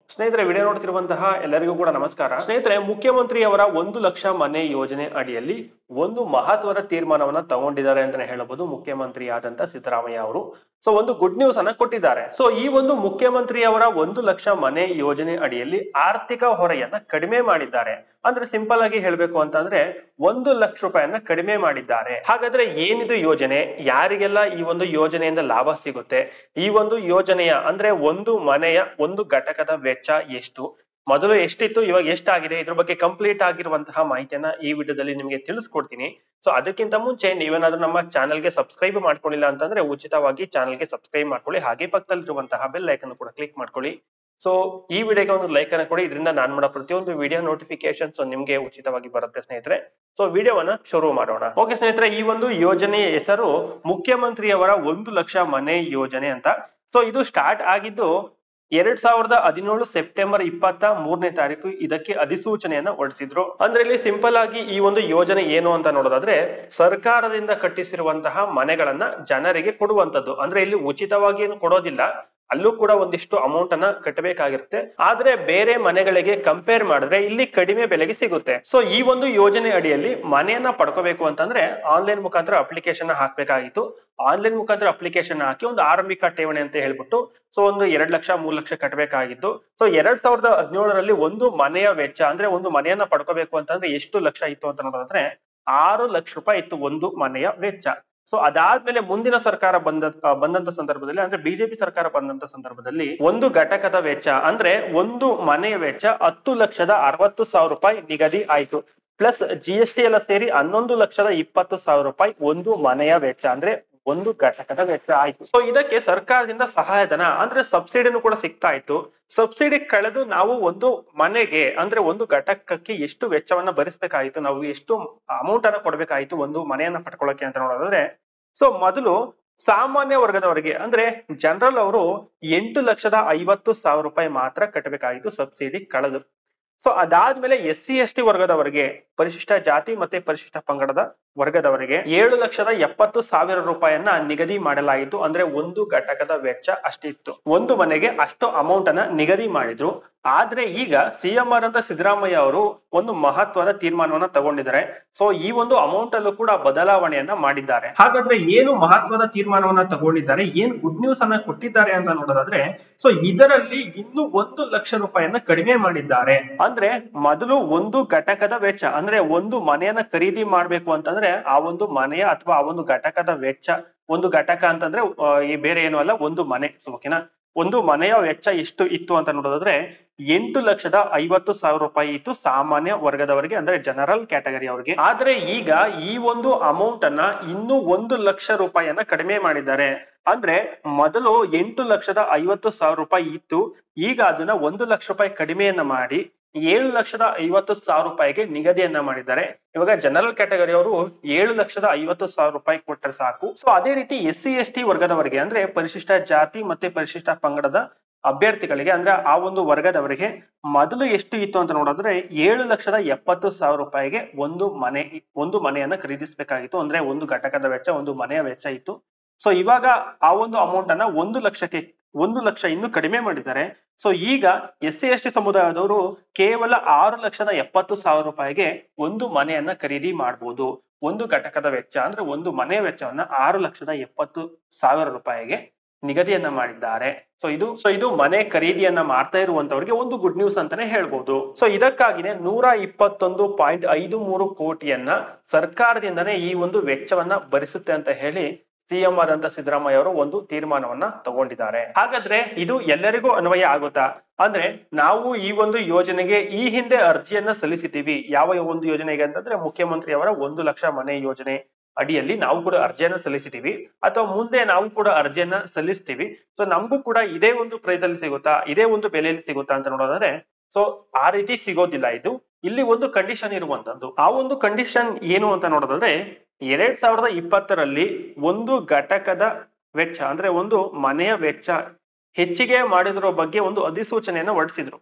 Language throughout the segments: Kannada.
ಸ್ನೇಹಿತರೆ ವಿಡಿಯೋ ನೋಡ್ತಿರುವಂತಹ ಎಲ್ಲರಿಗೂ ಕೂಡ ನಮಸ್ಕಾರ ಸ್ನೇಹಿತರೆ ಮುಖ್ಯಮಂತ್ರಿ ಅವರ ಒಂದು ಲಕ್ಷ ಮನೆ ಯೋಜನೆ ಅಡಿಯಲ್ಲಿ ಒಂದು ಮಹತ್ವದ ತೀರ್ಮಾನವನ್ನ ತಗೊಂಡಿದ್ದಾರೆ ಅಂತಾನೆ ಹೇಳಬಹುದು ಮುಖ್ಯಮಂತ್ರಿ ಆದಂತ ಸಿದ್ದರಾಮಯ್ಯ ಅವರು ಸೊ ಒಂದು ಗುಡ್ ನ್ಯೂಸ್ ಅನ್ನ ಕೊಟ್ಟಿದ್ದಾರೆ ಸೊ ಈ ಒಂದು ಮುಖ್ಯಮಂತ್ರಿ ಅವರ ಒಂದು ಲಕ್ಷ ಮನೆ ಯೋಜನೆ ಅಡಿಯಲ್ಲಿ ಆರ್ಥಿಕ ಹೊರೆಯನ್ನ ಕಡಿಮೆ ಮಾಡಿದ್ದಾರೆ ಅಂದ್ರೆ ಸಿಂಪಲ್ ಆಗಿ ಹೇಳ್ಬೇಕು ಅಂತಂದ್ರೆ ಒಂದು ಲಕ್ಷ ರೂಪಾಯಿಯನ್ನ ಕಡಿಮೆ ಮಾಡಿದ್ದಾರೆ ಹಾಗಾದ್ರೆ ಏನಿದು ಯೋಜನೆ ಯಾರಿಗೆಲ್ಲ ಈ ಒಂದು ಯೋಜನೆಯಿಂದ ಲಾಭ ಸಿಗುತ್ತೆ ಈ ಒಂದು ಯೋಜನೆಯ ಅಂದ್ರೆ ಒಂದು ಮನೆಯ ಒಂದು ಘಟಕದ ವೆಚ್ಚ ಎಷ್ಟು ಮೊದಲು ಎಷ್ಟಿತ್ತು ಇವಾಗ ಎಷ್ಟಾಗಿದೆ ಇದ್ರ ಬಗ್ಗೆ ಕಂಪ್ಲೀಟ್ ಆಗಿರುವಂತಹ ಮಾಹಿತಿಯನ್ನ ಈ ವಿಡಿಯೋದಲ್ಲಿ ನಿಮಗೆ ತಿಳಿಸ್ಕೊಡ್ತೀನಿ ಸೊ ಅದಕ್ಕಿಂತ ಮುಂಚೆ ನೀವೇನಾದ್ರೂ ನಮ್ಮ ಚಾನಲ್ಗೆ ಸಬ್ಸ್ಕ್ರೈಬ್ ಮಾಡ್ಕೊಂಡಿಲ್ಲ ಅಂತಂದ್ರೆ ಉಚಿತವಾಗಿ ಚಾನಲ್ಗೆ ಸಬ್ಸ್ಕ್ರೈಬ್ ಮಾಡ್ಕೊಳ್ಳಿ ಹಾಗೆ ಪಕ್ಕದಲ್ಲಿರುವಂತಹ ಬೆಲ್ ಐಕನ್ ಕೂಡ ಕ್ಲಿಕ್ ಮಾಡ್ಕೊಳ್ಳಿ ಸೊ ಈ ವಿಡಿಯೋಗೆ ಒಂದು ಲೈಕ್ ಅನ್ನ ಕೊಡಿ ಇದರಿಂದ ನಾನು ಮಾಡೋ ಪ್ರತಿಯೊಂದು ವಿಡಿಯೋ ನೋಟಿಫಿಕೇಶನ್ ನಿಮ್ಗೆ ಉಚಿತವಾಗಿ ಬರುತ್ತೆ ಸ್ನೇಹಿತರೆ ಸೊ ವಿಡಿಯೋವನ್ನ ಶುರು ಮಾಡೋಣ ಓಕೆ ಸ್ನೇಹಿತರೆ ಈ ಒಂದು ಯೋಜನೆಯ ಹೆಸರು ಮುಖ್ಯಮಂತ್ರಿಯವರ ಒಂದು ಲಕ್ಷ ಮನೆ ಯೋಜನೆ ಅಂತ ಸೊ ಇದು ಸ್ಟಾರ್ಟ್ ಆಗಿದ್ದು ಎರಡ್ ಸಾವಿರದ ಹದಿನೇಳು ಸೆಪ್ಟೆಂಬರ್ ಇಪ್ಪತ್ತ ಮೂರನೇ ತಾರೀಕು ಇದಕ್ಕೆ ಅಧಿಸೂಚನೆಯನ್ನ ಹೊರಡಿಸಿದ್ರು ಅಂದ್ರೆ ಇಲ್ಲಿ ಸಿಂಪಲ್ ಆಗಿ ಈ ಒಂದು ಯೋಜನೆ ಏನು ಅಂತ ನೋಡೋದಾದ್ರೆ ಸರ್ಕಾರದಿಂದ ಕಟ್ಟಿಸಿರುವಂತಹ ಮನೆಗಳನ್ನ ಜನರಿಗೆ ಕೊಡುವಂತದ್ದು ಅಂದ್ರೆ ಇಲ್ಲಿ ಉಚಿತವಾಗಿ ಏನು ಕೊಡೋದಿಲ್ಲ ಅಲ್ಲೂ ಕೂಡ ಒಂದಿಷ್ಟು ಅಮೌಂಟ್ ಅನ್ನ ಕಟ್ಟಬೇಕಾಗಿರುತ್ತೆ ಆದ್ರೆ ಬೇರೆ ಮನೆಗಳಿಗೆ ಕಂಪೇರ್ ಮಾಡಿದ್ರೆ ಇಲ್ಲಿ ಕಡಿಮೆ ಬೆಲೆಗೆ ಸಿಗುತ್ತೆ ಸೊ ಈ ಒಂದು ಯೋಜನೆ ಅಡಿಯಲ್ಲಿ ಮನೆಯನ್ನ ಪಡ್ಕೋಬೇಕು ಅಂತಂದ್ರೆ ಆನ್ಲೈನ್ ಮುಖಾಂತರ ಅಪ್ಲಿಕೇಶನ್ ಹಾಕ್ಬೇಕಾಗಿತ್ತು ಆನ್ಲೈನ್ ಮುಖಾಂತರ ಅಪ್ಲಿಕೇಶನ್ ಹಾಕಿ ಒಂದು ಆರಂಭಿಕ ಠೇವಣಿ ಅಂತ ಹೇಳ್ಬಿಟ್ಟು ಸೊ ಒಂದು ಎರಡ್ ಲಕ್ಷ ಮೂರ್ ಲಕ್ಷ ಕಟ್ಟಬೇಕಾಗಿತ್ತು ಸೊ ಎರಡ್ ಸಾವಿರದ ಹದಿನೇಳರಲ್ಲಿ ಒಂದು ಮನೆಯ ವೆಚ್ಚ ಅಂದ್ರೆ ಒಂದು ಮನೆಯನ್ನ ಪಡ್ಕೋಬೇಕು ಅಂತಂದ್ರೆ ಎಷ್ಟು ಲಕ್ಷ ಇತ್ತು ಅಂತ ನೋಡೋದಾದ್ರೆ ಆರು ಲಕ್ಷ ರೂಪಾಯಿ ಇತ್ತು ಒಂದು ಮನೆಯ ವೆಚ್ಚ ಸೊ ಅದಾದ್ಮೇಲೆ ಮುಂದಿನ ಸರ್ಕಾರ ಬಂದ ಬಂದಂತ ಸಂದರ್ಭದಲ್ಲಿ ಅಂದ್ರೆ ಬಿಜೆಪಿ ಸರ್ಕಾರ ಬಂದಂತ ಸಂದರ್ಭದಲ್ಲಿ ಒಂದು ಘಟಕದ ವೆಚ್ಚ ಅಂದ್ರೆ ಒಂದು ಮನೆಯ ವೆಚ್ಚ ಹತ್ತು ಲಕ್ಷದ ಅರವತ್ತು ಸಾವಿರ ರೂಪಾಯಿ ನಿಗದಿ ಆಯ್ತು ಪ್ಲಸ್ ಜಿ ಎಸ್ ಟಿ ಎಲ್ಲ ಸೇರಿ ಹನ್ನೊಂದು ಲಕ್ಷದ ಇಪ್ಪತ್ತು ಸಾವಿರ ರೂಪಾಯಿ ಒಂದು ಮನೆಯ ವೆಚ್ಚ ಅಂದ್ರೆ ಒಂದು ಘಟಕದ ವೆಚ್ಚ ಆಯ್ತು ಸೊ ಇದಕ್ಕೆ ಸರ್ಕಾರದಿಂದ ಸಹಾಯಧನ ಅಂದ್ರೆ ಸಬ್ಸಿಡಿನೂ ಕೂಡ ಸಿಗ್ತಾ ಇತ್ತು ಸಬ್ಸಿಡಿ ಕಳೆದು ನಾವು ಒಂದು ಮನೆಗೆ ಅಂದ್ರೆ ಒಂದು ಘಟಕಕ್ಕೆ ಎಷ್ಟು ವೆಚ್ಚವನ್ನ ಭರಿಸಬೇಕಾಯಿತು ನಾವು ಎಷ್ಟು ಅಮೌಂಟ್ ಅನ್ನ ಕೊಡ್ಬೇಕಾಯ್ತು ಒಂದು ಮನೆಯನ್ನ ಪಡ್ಕೊಳ್ಳೋಕೆ ಅಂತ ನೋಡೋದಾದ್ರೆ ಸೊ ಮೊದಲು ಸಾಮಾನ್ಯ ವರ್ಗದವರಿಗೆ ಅಂದ್ರೆ ಜನರಲ್ ಅವರು ಎಂಟು ಲಕ್ಷದ ಐವತ್ತು ಸಾವಿರ ರೂಪಾಯಿ ಮಾತ್ರ ಕಟ್ಟಬೇಕಾಗಿತ್ತು ಸಬ್ಸಿಡಿ ಕಳೆದು ಸೊ ಅದಾದ್ಮೇಲೆ ಎಸ್ ಸಿ ಎಸ್ ಟಿ ವರ್ಗದವರಿಗೆ ಪರಿಶಿಷ್ಟ ಜಾತಿ ಮತ್ತೆ ಪರಿಶಿಷ್ಟ ಪಂಗಡದ ವರ್ಗದವರಿಗೆ ಏಳು ಲಕ್ಷದ ಎಪ್ಪತ್ತು ಸಾವಿರ ರೂಪಾಯಿಯನ್ನ ನಿಗದಿ ಮಾಡಲಾಗಿತ್ತು ಅಂದ್ರೆ ಒಂದು ಘಟಕದ ವೆಚ್ಚ ಅಷ್ಟಿತ್ತು ಒಂದು ಮನೆಗೆ ಅಷ್ಟು ಅಮೌಂಟ್ ಅನ್ನ ನಿಗದಿ ಮಾಡಿದ್ರು ಆದ್ರೆ ಈಗ ಸಿಎಂ ಆರ್ ಅಂತ ಸಿದ್ದರಾಮಯ್ಯ ಅವರು ಒಂದು ಮಹತ್ವದ ತೀರ್ಮಾನವನ್ನ ತಗೊಂಡಿದ್ದಾರೆ ಸೊ ಈ ಒಂದು ಅಮೌಂಟ್ ಅಲ್ಲೂ ಕೂಡ ಬದಲಾವಣೆಯನ್ನ ಮಾಡಿದ್ದಾರೆ ಹಾಗಾದ್ರೆ ಏನು ಮಹತ್ವದ ತೀರ್ಮಾನವನ್ನ ತಗೊಂಡಿದ್ದಾರೆ ಏನ್ ಗುಡ್ ನ್ಯೂಸ್ ಅನ್ನ ಕೊಟ್ಟಿದ್ದಾರೆ ಅಂತ ನೋಡೋದಾದ್ರೆ ಸೊ ಇದರಲ್ಲಿ ಇನ್ನು ಒಂದು ಲಕ್ಷ ರೂಪಾಯಿಯನ್ನ ಕಡಿಮೆ ಮಾಡಿದ್ದಾರೆ ಅಂದ್ರೆ ಮೊದಲು ಒಂದು ಘಟಕದ ವೆಚ್ಚ ಅಂದ್ರೆ ಒಂದು ಮನೆಯನ್ನ ಖರೀದಿ ಮಾಡ್ಬೇಕು ಅಂತಂದ್ರೆ ಆ ಒಂದು ಮನೆಯ ಅಥವಾ ಆ ಒಂದು ಘಟಕದ ವೆಚ್ಚ ಒಂದು ಘಟಕ ಅಂತಂದ್ರೆ ಆ, ಈ ಬೇರೆ ಏನು ಅಲ್ಲ ಒಂದು ಮನೆ ಸೊ ಓಕೆನಾ ಒಂದು ಮನೆಯ ವೆಚ್ಚ ಎಷ್ಟು ಇತ್ತು ಅಂತ ನೋಡೋದಾದ್ರೆ ಎಂಟು ಲಕ್ಷದ ಐವತ್ತು ಸಾವಿರ ರೂಪಾಯಿ ಇತ್ತು ಸಾಮಾನ್ಯ ವರ್ಗದವರಿಗೆ ಅಂದ್ರೆ ಜನರಲ್ ಕ್ಯಾಟಗರಿ ಅವರಿಗೆ ಆದ್ರೆ ಈಗ ಈ ಒಂದು ಅಮೌಂಟ್ ಅನ್ನ ಇನ್ನು ಒಂದು ಲಕ್ಷ ರೂಪಾಯಿಯನ್ನ ಕಡಿಮೆ ಮಾಡಿದ್ದಾರೆ ಅಂದ್ರೆ ಮೊದಲು ಎಂಟು ಲಕ್ಷದ ಐವತ್ತು ಸಾವಿರ ರೂಪಾಯಿ ಇತ್ತು ಈಗ ಅದನ್ನ ಒಂದು ಲಕ್ಷ ರೂಪಾಯಿ ಕಡಿಮೆಯನ್ನ ಮಾಡಿ ಏಳು ಲಕ್ಷದ ಐವತ್ತು ಸಾವಿರ ರೂಪಾಯಿಗೆ ನಿಗದಿಯನ್ನ ಮಾಡಿದ್ದಾರೆ ಇವಾಗ ಜನರಲ್ ಕ್ಯಾಟಗರಿ ಅವರು ಏಳು ಲಕ್ಷದ ಐವತ್ತು ಸಾವಿರ ರೂಪಾಯಿ ಕೊಟ್ಟರೆ ಸಾಕು ಸೊ ಅದೇ ರೀತಿ ಎಸ್ ಸಿ ಎಸ್ ಟಿ ವರ್ಗದವರಿಗೆ ಅಂದ್ರೆ ಪರಿಶಿಷ್ಟ ಜಾತಿ ಮತ್ತೆ ಪರಿಶಿಷ್ಟ ಪಂಗಡದ ಅಭ್ಯರ್ಥಿಗಳಿಗೆ ಅಂದ್ರೆ ಆ ಒಂದು ವರ್ಗದವರಿಗೆ ಮೊದಲು ಎಷ್ಟು ಇತ್ತು ಅಂತ ನೋಡಿದ್ರೆ ಏಳು ಲಕ್ಷದ ಎಪ್ಪತ್ತು ಸಾವಿರ ರೂಪಾಯಿಗೆ ಒಂದು ಮನೆ ಒಂದು ಮನೆಯನ್ನ ಖರೀದಿಸಬೇಕಾಗಿತ್ತು ಅಂದ್ರೆ ಒಂದು ಘಟಕದ ವೆಚ್ಚ ಒಂದು ಮನೆಯ ವೆಚ್ಚ ಇತ್ತು ಸೊ ಇವಾಗ ಆ ಒಂದು ಅಮೌಂಟ್ ಅನ್ನ ಒಂದು ಲಕ್ಷಕ್ಕೆ ಒಂದು ಲಕ್ಷ ಇನ್ನು ಕಡಿಮೆ ಮಾಡಿದ್ದಾರೆ ಸೊ ಈಗ ಎಸ್ ಸಿ ಎಸ್ ಟಿ ಸಮುದಾಯದವರು ಕೇವಲ ಆರು ಲಕ್ಷದ ಎಪ್ಪತ್ತು ಸಾವಿರ ರೂಪಾಯಿಗೆ ಒಂದು ಮನೆಯನ್ನ ಖರೀದಿ ಮಾಡಬಹುದು ಒಂದು ಘಟಕದ ವೆಚ್ಚ ಅಂದ್ರೆ ಒಂದು ಮನೆಯ ವೆಚ್ಚವನ್ನ ಆರು ಲಕ್ಷದ ಎಪ್ಪತ್ತು ಸಾವಿರ ರೂಪಾಯಿಗೆ ನಿಗದಿಯನ್ನ ಮಾಡಿದ್ದಾರೆ ಸೊ ಇದು ಸೊ ಇದು ಮನೆ ಖರೀದಿಯನ್ನ ಮಾಡ್ತಾ ಇರುವಂತವರಿಗೆ ಒಂದು ಗುಡ್ ನ್ಯೂಸ್ ಅಂತಾನೆ ಹೇಳ್ಬೋದು ಸೊ ಇದಕ್ಕಾಗಿನೇ ನೂರ ಇಪ್ಪತ್ತೊಂದು ಪಾಯಿಂಟ್ ಐದು ಮೂರು ಕೋಟಿಯನ್ನ ಸರ್ಕಾರದಿಂದನೇ ಈ ಒಂದು ವೆಚ್ಚವನ್ನ ಭರಿಸುತ್ತೆ ಅಂತ ಹೇಳಿ ಸಿಎಂ ಆದಂತ ಸಿದ್ದರಾಮಯ್ಯ ಅವರು ಒಂದು ತೀರ್ಮಾನವನ್ನ ತಗೊಂಡಿದ್ದಾರೆ ಹಾಗಾದ್ರೆ ಇದು ಎಲ್ಲರಿಗೂ ಅನ್ವಯ ಆಗುತ್ತಾ ಅಂದ್ರೆ ನಾವು ಈ ಒಂದು ಯೋಜನೆಗೆ ಈ ಹಿಂದೆ ಅರ್ಜಿಯನ್ನ ಸಲ್ಲಿಸಿದ್ದೀವಿ ಯಾವ ಒಂದು ಯೋಜನೆಗೆ ಅಂತಂದ್ರೆ ಮುಖ್ಯಮಂತ್ರಿ ಅವರ ಒಂದು ಲಕ್ಷ ಮನೆ ಯೋಜನೆ ಅಡಿಯಲ್ಲಿ ನಾವು ಕೂಡ ಅರ್ಜಿಯನ್ನ ಸಲ್ಲಿಸಿದೀವಿ ಅಥವಾ ಮುಂದೆ ನಾವು ಕೂಡ ಅರ್ಜಿಯನ್ನ ಸಲ್ಲಿಸ್ತೀವಿ ಸೊ ನಮಗೂ ಕೂಡ ಇದೇ ಒಂದು ಪ್ರೈಸ್ ಅಲ್ಲಿ ಸಿಗುತ್ತಾ ಇದೇ ಒಂದು ಬೆಲೆಯಲ್ಲಿ ಸಿಗುತ್ತಾ ಅಂತ ನೋಡೋದಾದ್ರೆ ಸೊ ಆ ರೀತಿ ಸಿಗೋದಿಲ್ಲ ಇದು ಇಲ್ಲಿ ಒಂದು ಕಂಡೀಷನ್ ಇರುವಂತದ್ದು ಆ ಒಂದು ಕಂಡೀಷನ್ ಏನು ಅಂತ ನೋಡೋದಾದ್ರೆ ಎರಡ್ ಸಾವಿರದ ಇಪ್ಪತ್ತರಲ್ಲಿ ಒಂದು ಘಟಕದ ವೆಚ್ಚ ಅಂದ್ರೆ ಒಂದು ಮನೆಯ ವೆಚ್ಚ ಹೆಚ್ಚಿಗೆ ಮಾಡಿದ್ರ ಬಗ್ಗೆ ಒಂದು ಅಧಿಸೂಚನೆಯನ್ನ ಹೊರಡಿಸಿದ್ರು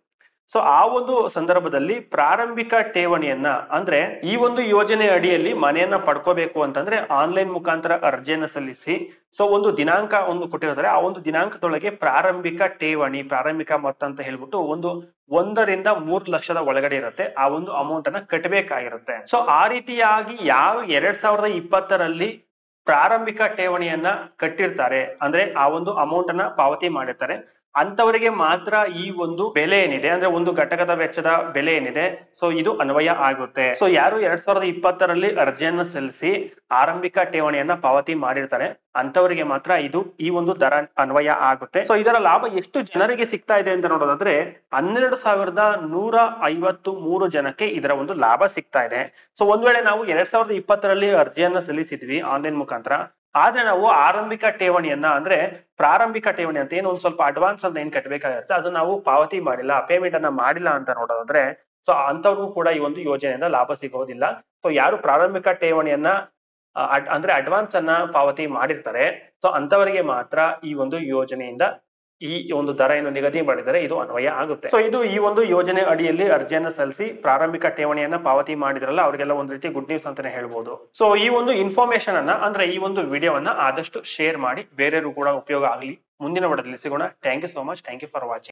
ಸೊ ಆ ಒಂದು ಸಂದರ್ಭದಲ್ಲಿ ಪ್ರಾರಂಭಿಕ ಠೇವಣಿಯನ್ನ ಅಂದ್ರೆ ಈ ಒಂದು ಯೋಜನೆ ಅಡಿಯಲ್ಲಿ ಮನೆಯನ್ನ ಪಡ್ಕೋಬೇಕು ಅಂತಂದ್ರೆ ಆನ್ಲೈನ್ ಮುಖಾಂತರ ಅರ್ಜಿಯನ್ನ ಸಲ್ಲಿಸಿ ಸೊ ಒಂದು ದಿನಾಂಕ ಒಂದು ಕೊಟ್ಟಿರ್ತಾರೆ ಆ ಒಂದು ದಿನಾಂಕದೊಳಗೆ ಪ್ರಾರಂಭಿಕ ಠೇವಣಿ ಪ್ರಾರಂಭಿಕ ಮೊತ್ತ ಅಂತ ಹೇಳ್ಬಿಟ್ಟು ಒಂದು ಒಂದರಿಂದ ಮೂರ್ ಲಕ್ಷದ ಒಳಗಡೆ ಇರುತ್ತೆ ಆ ಒಂದು ಅಮೌಂಟ್ ಅನ್ನ ಕಟ್ಟಬೇಕಾಗಿರುತ್ತೆ ಸೊ ಆ ರೀತಿಯಾಗಿ ಯಾರು ಎರಡ್ ಸಾವಿರದ ಇಪ್ಪತ್ತರಲ್ಲಿ ಪ್ರಾರಂಭಿಕ ಠೇವಣಿಯನ್ನ ಕಟ್ಟಿರ್ತಾರೆ ಅಂದ್ರೆ ಆ ಒಂದು ಅಮೌಂಟ್ ಅನ್ನ ಪಾವತಿ ಮಾಡಿರ್ತಾರೆ ಅಂತವರಿಗೆ ಮಾತ್ರ ಈ ಒಂದು ಬೆಲೆ ಏನಿದೆ ಅಂದ್ರೆ ಒಂದು ಘಟಕದ ವೆಚ್ಚದ ಬೆಲೆ ಏನಿದೆ ಸೊ ಇದು ಅನ್ವಯ ಆಗುತ್ತೆ ಸೊ ಯಾರು ಎರಡ್ ಸಾವಿರದ ಇಪ್ಪತ್ತರಲ್ಲಿ ಅರ್ಜಿಯನ್ನ ಸಲ್ಲಿಸಿ ಆರಂಭಿಕ ಠೇವಣಿಯನ್ನ ಪಾವತಿ ಮಾಡಿರ್ತಾರೆ ಅಂತವರಿಗೆ ಮಾತ್ರ ಇದು ಈ ಒಂದು ದರ ಅನ್ವಯ ಆಗುತ್ತೆ ಸೊ ಇದರ ಲಾಭ ಎಷ್ಟು ಜನರಿಗೆ ಸಿಗ್ತಾ ಇದೆ ಅಂತ ನೋಡೋದಾದ್ರೆ ಹನ್ನೆರಡು ಸಾವಿರದ ನೂರ ಐವತ್ತು ಮೂರು ಜನಕ್ಕೆ ಇದರ ಒಂದು ಲಾಭ ಸಿಗ್ತಾ ಇದೆ ಸೊ ಒಂದ್ ವೇಳೆ ನಾವು ಎರಡ್ ಸಾವಿರದ ಇಪ್ಪತ್ತರಲ್ಲಿ ಅರ್ಜಿಯನ್ನ ಸಲ್ಲಿಸಿದ್ವಿ ಆನ್ಲೈನ್ ಮುಖಾಂತರ ಆದ್ರೆ ನಾವು ಆರಂಭಿಕ ಠೇವಣಿಯನ್ನ ಅಂದ್ರೆ ಪ್ರಾರಂಭಿಕ ಠೇವಣಿ ಅಂತ ಏನು ಒಂದ್ ಸ್ವಲ್ಪ ಅಡ್ವಾನ್ಸ್ ಅಂತ ಏನ್ ಕಟ್ಟಬೇಕಾಗಿರುತ್ತೆ ಅದು ನಾವು ಪಾವತಿ ಮಾಡಿಲ್ಲ ಪೇಮೆಂಟ್ ಅನ್ನ ಮಾಡಿಲ್ಲ ಅಂತ ನೋಡೋದಾದ್ರೆ ಸೊ ಅಂತವ್ರಿಗೂ ಕೂಡ ಈ ಒಂದು ಯೋಜನೆಯಿಂದ ಲಾಭ ಸಿಗೋದಿಲ್ಲ ಸೊ ಯಾರು ಪ್ರಾರಂಭಿಕ ಠೇವಣಿಯನ್ನ ಆ, ಅಡ್- ಅಂದ್ರೆ ಅಡ್ವಾನ್ಸ್ ಅನ್ನ ಪಾವತಿ ಮಾಡಿರ್ತಾರೆ ಸೊ ಅಂತವರಿಗೆ ಮಾತ್ರ ಈ ಒಂದು ಯೋಜನೆಯಿಂದ ಈ ಒಂದು ದರ ಏನು ನಿಗದಿ ಮಾಡಿದರೆ ಇದು ಅನ್ವಯ ಆಗುತ್ತೆ ಸೊ ಇದು ಈ ಒಂದು ಯೋಜನೆ ಅಡಿಯಲ್ಲಿ ಅರ್ಜಿಯನ್ನ ಸಲ್ಲಿಸಿ ಪ್ರಾರಂಭಿಕ ಠೇವಣಿಯನ್ನ ಪಾವತಿ ಮಾಡಿದ್ರಲ್ಲ ಅವರಿಗೆಲ್ಲ ಒಂದು ರೀತಿ ಗುಡ್ ನ್ಯೂಸ್ ಅಂತಾನೆ ಹೇಳ್ಬೋದು ಸೊ ಈ ಒಂದು ಇನ್ಫಾರ್ಮೇಶನ್ ಅನ್ನ ಅಂದ್ರೆ ಈ ಒಂದು ವಿಡಿಯೋವನ್ನ ಆದಷ್ಟು ಶೇರ್ ಮಾಡಿ ಬೇರೆಯವರು ಕೂಡ ಉಪಯೋಗ ಆಗಲಿ ಮುಂದಿನ ವಿಡಿಯೋದಲ್ಲಿ ಸಿಗೋಣ thank you so much thank you for watching